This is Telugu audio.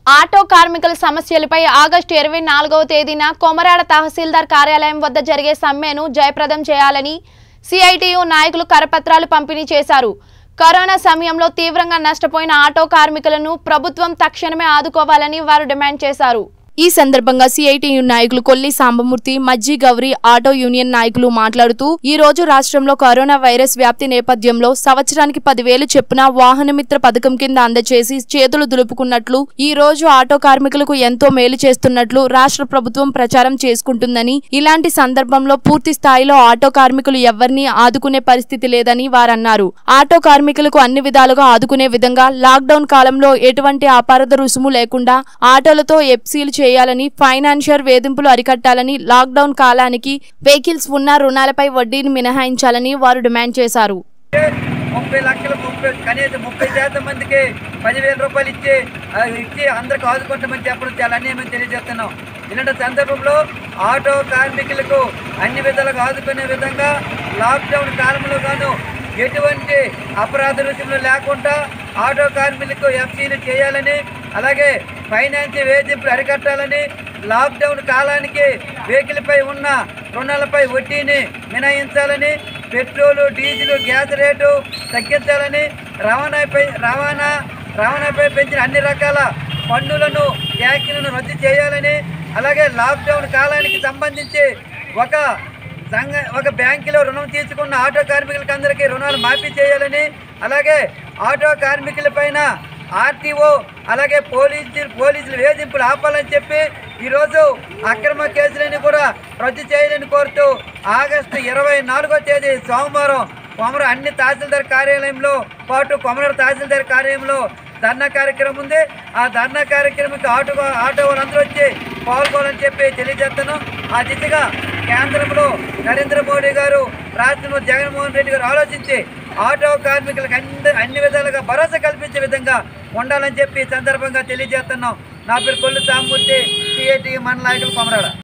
ఆటో కార్మికుల సమస్యలపై ఆగస్టు ఇరవై నాలుగవ తేదీన కొమరాడ తహసీల్దార్ కార్యాలయం వద్ద జరిగే సమ్మెను జయప్రదం చేయాలని సిఐటియు నాయకులు కరపత్రాలు పంపిణీ చేశారు కరోనా సమయంలో తీవ్రంగా నష్టపోయిన ఆటో కార్మికులను ప్రభుత్వం తక్షణమే ఆదుకోవాలని వారు డిమాండ్ చేశారు ఈ సందర్భంగా సిఐటియు నాయకులు కొల్లి సాంబమూర్తి మజ్జి గౌరి ఆటో యూనియన్ నాయకులు మాట్లాడుతూ ఈ రోజు రాష్ట్రంలో కరోనా వైరస్ వ్యాప్తి నేపథ్యంలో సంవత్సరానికి పదివేలు చెప్పున వాహనమిత్ర పథకం కింద అందజేసి చేతులు దులుపుకున్నట్లు ఈ రోజు ఆటో కార్మికులకు ఎంతో మేలు చేస్తున్నట్లు రాష్ట్ర ప్రభుత్వం ప్రచారం చేసుకుంటుందని ఇలాంటి సందర్భంలో పూర్తి స్థాయిలో ఆటో కార్మికులు ఎవరిని ఆదుకునే పరిస్థితి లేదని వారన్నారు ఆటో కార్మికులకు అన్ని విధాలుగా ఆదుకునే విధంగా లాక్డౌన్ కాలంలో ఎటువంటి అపారద రుసుము లేకుండా ఆటోలతో ఎఫ్సీలు చేయాలని ఫైనాన్షియల్ వేధింపులు అరికట్టాలని లాక్డౌన్ కాలానికి వెహికల్స్ ఉన్న రుణాలపై వడ్డీని మినహాయించాలని వారు డిమాండ్ చేశారు ముప్పై లక్షలు ముప్పై కనీసం ముప్పై శాతం మందికి పదివేల రూపాయలు ఇచ్చి ఆ, ఇచ్చి అందరికి ఆదుకుంటామని చెప్పడం చాలా అన్యాయమని తెలియజేస్తున్నాం ఇలాంటి సందర్భంలో ఆటో కార్మికులకు అన్ని విధాలుగా ఆదుకునే విధంగా లాక్డౌన్ కాలంలో గాను ఎటువంటి అపరాధ రుసుములు లేకుండా ఆటో కార్మికులకు ఎఫ్సీలు చేయాలని అలాగే ఫైనాన్స్ వేధింపులు అరికట్టాలని లాక్డౌన్ కాలానికి వెహికల్పై ఉన్న రుణాలపై వడ్డీని మినహాయించాలని పెట్రోలు డీజిల్ గ్యాస్ రేటు తగ్గించాలని రవాణాపై రవాణా రవాణాపై పెంచిన అన్ని రకాల పన్నులను ట్యాక్సీలను రద్దు చేయాలని అలాగే లాక్డౌన్ కాలానికి సంబంధించి ఒక సంఘ ఒక బ్యాంకులో రుణం తీసుకున్న ఆటో కార్మికులకి అందరికీ రుణాలు మాఫీ చేయాలని అలాగే ఆటో కార్మికుల పైన ఆర్టీఓ అలాగే పోలీసు పోలీసులు వేధింపులు ఆపాలని చెప్పి ఈరోజు అక్రమ కేసులని కూడా రద్దు చేయాలని కోరుతూ ఆగస్టు ఇరవై నాలుగో తేదీ సోమవారం కొమర అన్ని తహసీల్దార్ కార్యాలయంలో పాటు కొమర తహసీల్దార్ కార్యాలయంలో ధర్నా కార్యక్రమం ఉంది ఆ ధర్నా కార్యక్రమంకి ఆటో ఆటో వాళ్ళందరూ వచ్చి పాల్గొనాలని చెప్పి తెలియజేస్తాను ఆ దిశగా కేంద్రంలో నరేంద్ర మోడీ గారు రాష్ట్రంలో జగన్మోహన్ రెడ్డి గారు ఆలోచించి ఆటో కార్మికులకు అన్ని అన్ని విధాలుగా భరోసా కల్పించే విధంగా ఉండాలని చెప్పి ఈ సందర్భంగా తెలియజేస్తున్నాం నా పేరు కొల్లు సామూర్తి సిఐటి మన నాయకులు కొమరాడ